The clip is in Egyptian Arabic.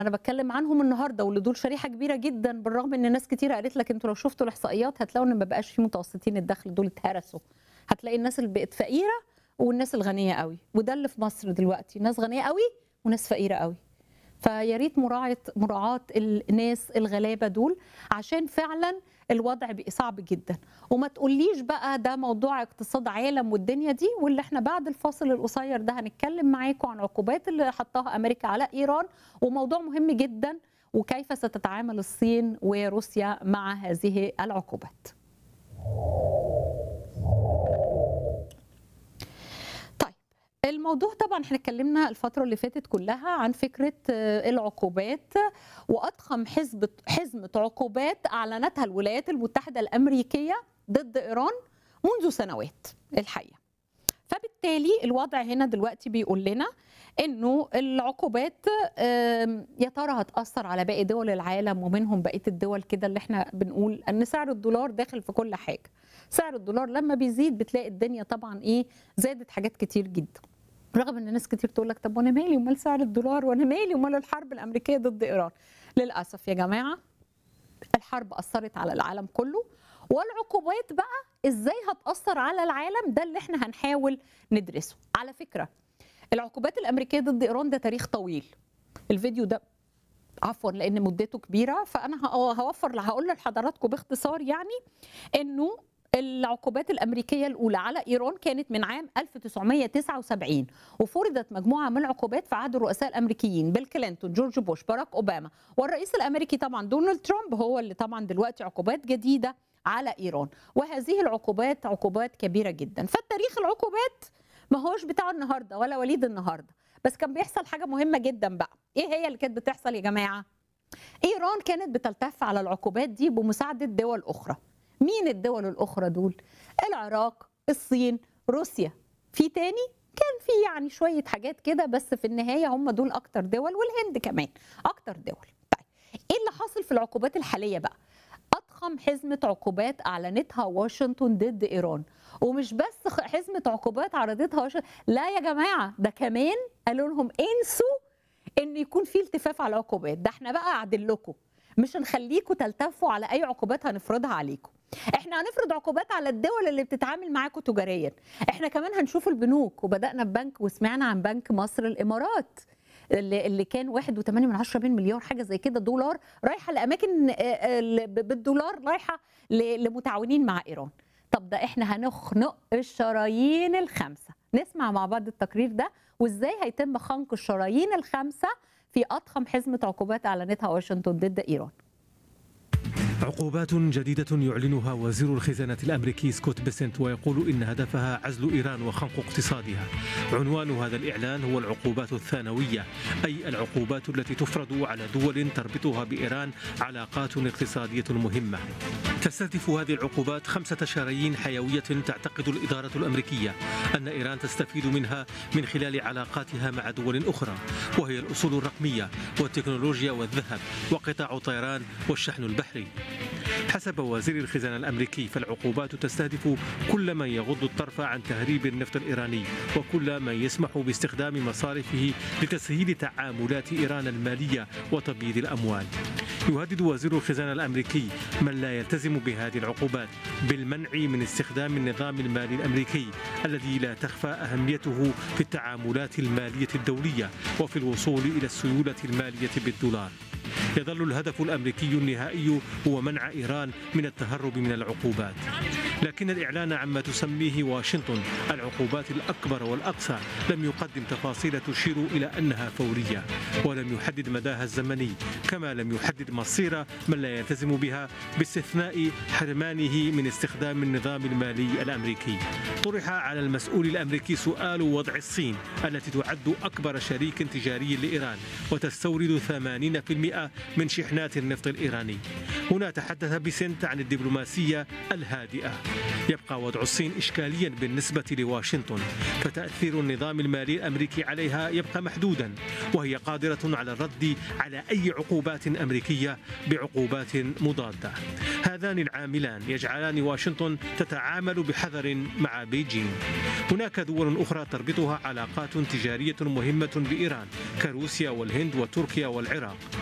انا بتكلم عنهم النهارده واللي دول شريحه كبيره جدا بالرغم ان ناس كتيره قالت لك انتوا لو شفتوا الاحصائيات هتلاقوا ان ما بقاش في متوسطين الدخل دول اتهرسوا هتلاقي الناس اللي بقت فقيره والناس الغنيه قوي وده اللي في مصر دلوقتي ناس غنيه قوي وناس فقيره قوي فيا ريت مراعاه مراعاه الناس الغلابه دول عشان فعلا الوضع بقى صعب جدا وما تقوليش بقى ده موضوع اقتصاد عالم والدنيا دي واللي احنا بعد الفاصل القصير ده هنتكلم معاكم عن عقوبات اللي حطها امريكا على ايران وموضوع مهم جدا وكيف ستتعامل الصين وروسيا مع هذه العقوبات الموضوع طبعا احنا اتكلمنا الفتره اللي فاتت كلها عن فكره العقوبات واضخم حزب حزمه عقوبات اعلنتها الولايات المتحده الامريكيه ضد ايران منذ سنوات الحقيقه فبالتالي الوضع هنا دلوقتي بيقول لنا انه العقوبات يا ترى هتاثر على باقي دول العالم ومنهم بقيه الدول كده اللي احنا بنقول ان سعر الدولار داخل في كل حاجه سعر الدولار لما بيزيد بتلاقي الدنيا طبعا ايه زادت حاجات كتير جدا رغم ان ناس كتير تقول لك طب وانا مالي ومال سعر الدولار وانا مالي ومال الحرب الامريكيه ضد ايران للاسف يا جماعه الحرب اثرت على العالم كله والعقوبات بقى ازاي هتاثر على العالم ده اللي احنا هنحاول ندرسه على فكره العقوبات الامريكيه ضد ايران ده تاريخ طويل الفيديو ده عفوا لان مدته كبيره فانا هوفر هقول لحضراتكم باختصار يعني انه العقوبات الامريكيه الاولى على ايران كانت من عام 1979 وفرضت مجموعه من العقوبات في عهد الرؤساء الامريكيين بيل كلينتون جورج بوش باراك اوباما والرئيس الامريكي طبعا دونالد ترامب هو اللي طبعا دلوقتي عقوبات جديده على ايران وهذه العقوبات عقوبات كبيره جدا فالتاريخ العقوبات ما هوش بتاع النهارده ولا وليد النهارده بس كان بيحصل حاجه مهمه جدا بقى ايه هي اللي كانت بتحصل يا جماعه ايران كانت بتلتف على العقوبات دي بمساعده دول اخرى مين الدول الاخرى دول العراق الصين روسيا في تاني كان في يعني شويه حاجات كده بس في النهايه هم دول اكتر دول والهند كمان اكتر دول طيب ايه اللي حاصل في العقوبات الحاليه بقى اضخم حزمه عقوبات اعلنتها واشنطن ضد ايران ومش بس حزمه عقوبات عرضتها واشنطن لا يا جماعه ده كمان قالوا لهم انسوا ان يكون في التفاف على العقوبات ده احنا بقى قاعدين لكم مش هنخليكم تلتفوا على اي عقوبات هنفرضها عليكم احنا هنفرض عقوبات على الدول اللي بتتعامل معاكم تجاريا احنا كمان هنشوف البنوك وبدانا ببنك وسمعنا عن بنك مصر الامارات اللي, اللي كان 1.8 من 10 مليار حاجه زي كده دولار رايحه لاماكن بالدولار رايحه لمتعاونين مع ايران طب ده احنا هنخنق الشرايين الخمسه نسمع مع بعض التقرير ده وازاي هيتم خنق الشرايين الخمسه في اضخم حزمه عقوبات اعلنتها واشنطن ضد ايران عقوبات جديدة يعلنها وزير الخزانة الأمريكي سكوت بيسنت ويقول إن هدفها عزل إيران وخنق اقتصادها عنوان هذا الإعلان هو العقوبات الثانوية أي العقوبات التي تفرض على دول تربطها بإيران علاقات اقتصادية مهمة تستهدف هذه العقوبات خمسة شرايين حيوية تعتقد الإدارة الأمريكية أن إيران تستفيد منها من خلال علاقاتها مع دول أخرى وهي الأصول الرقمية والتكنولوجيا والذهب وقطاع الطيران والشحن البحري حسب وزير الخزانة الأمريكي فالعقوبات تستهدف كل من يغض الطرف عن تهريب النفط الإيراني وكل من يسمح باستخدام مصارفه لتسهيل تعاملات إيران المالية وتبييض الأموال يهدد وزير الخزانة الأمريكي من لا يلتزم بهذه العقوبات بالمنع من استخدام النظام المالي الأمريكي الذي لا تخفى أهميته في التعاملات المالية الدولية وفي الوصول إلى السيولة المالية بالدولار يظل الهدف الامريكي النهائي هو منع ايران من التهرب من العقوبات لكن الاعلان عما تسميه واشنطن العقوبات الاكبر والاقصى لم يقدم تفاصيل تشير الى انها فوريه ولم يحدد مداها الزمني كما لم يحدد مصير من لا يلتزم بها باستثناء حرمانه من استخدام النظام المالي الامريكي طرح على المسؤول الامريكي سؤال وضع الصين التي تعد اكبر شريك تجاري لايران وتستورد 80% من شحنات النفط الإيراني هنا تحدث بسنت عن الدبلوماسية الهادئة يبقى وضع الصين إشكاليا بالنسبة لواشنطن فتأثير النظام المالي الأمريكي عليها يبقى محدودا وهي قادرة على الرد على أي عقوبات أمريكية بعقوبات مضادة هذان العاملان يجعلان واشنطن تتعامل بحذر مع بيجين هناك دول أخرى تربطها علاقات تجارية مهمة بإيران كروسيا والهند وتركيا والعراق